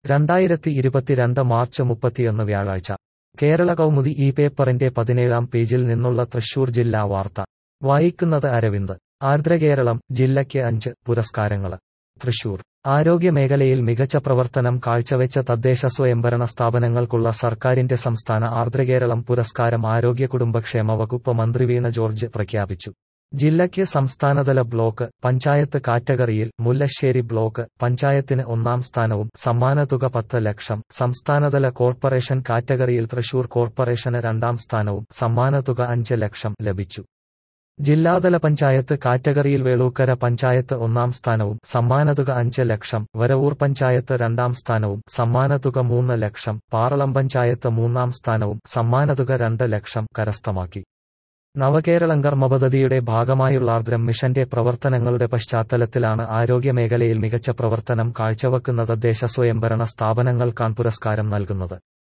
രണ്ടായിരത്തി ഇരുപത്തിരണ്ട് മാർച്ച് മുപ്പത്തിയൊന്ന് വ്യാഴാഴ്ച കേരള കൗമുദി ഈ പേപ്പറിന്റെ പതിനേഴാം പേജിൽ നിന്നുള്ള തൃശൂർ ജില്ലാ വാർത്ത വായിക്കുന്നത് അരവിന്ദ് ആർദ്രകേരളം ജില്ലയ്ക്ക് അഞ്ച് പുരസ്കാരങ്ങള് തൃശൂർ ആരോഗ്യ മേഖലയിൽ മികച്ച പ്രവർത്തനം കാഴ്ചവെച്ച തദ്ദേശ സ്വയംഭരണ സ്ഥാപനങ്ങൾക്കുള്ള സർക്കാരിന്റെ സംസ്ഥാന ആർദ്രകേരളം പുരസ്കാരം ആരോഗ്യ കുടുംബക്ഷേമ വകുപ്പ് മന്ത്രി വീണ ജോർജ് പ്രഖ്യാപിച്ചു ജില്ലയ്ക്ക് സംസ്ഥാനതല ബ്ലോക്ക് പഞ്ചായത്ത് കാറ്റഗറിയിൽ മുല്ലശ്ശേരി ബ്ലോക്ക് പഞ്ചായത്തിന് ഒന്നാം സ്ഥാനവും സമ്മാനതുക പത്ത് ലക്ഷം സംസ്ഥാനതല കോർപ്പറേഷൻ കാറ്റഗറിയിൽ തൃശൂർ കോർപ്പറേഷന് രണ്ടാം സ്ഥാനവും സമ്മാനതുക അഞ്ച് ലക്ഷം ലഭിച്ചു ജില്ലാതല പഞ്ചായത്ത് കാറ്റഗറിയിൽ വേളൂക്കര പഞ്ചായത്ത് ഒന്നാം സ്ഥാനവും സമ്മാനതുക അഞ്ച് ലക്ഷം വരവൂർ പഞ്ചായത്ത് രണ്ടാം സ്ഥാനവും സമ്മാനതുക മൂന്ന് ലക്ഷം പാറളം പഞ്ചായത്ത് മൂന്നാം സ്ഥാനവും സമ്മാനതുക രണ്ട് ലക്ഷം കരസ്ഥമാക്കി നവകേരളം കർമ്മ പദ്ധതിയുടെ ഭാഗമായുള്ള ആർദ്രം മിഷന്റെ പ്രവർത്തനങ്ങളുടെ പശ്ചാത്തലത്തിലാണ് ആരോഗ്യ മേഖലയിൽ മികച്ച പ്രവർത്തനം കാഴ്ചവെക്കുന്ന തദ്ദേശ സ്വയംഭരണ സ്ഥാപനങ്ങൾക്കാണ് പുരസ്കാരം നൽകുന്നത്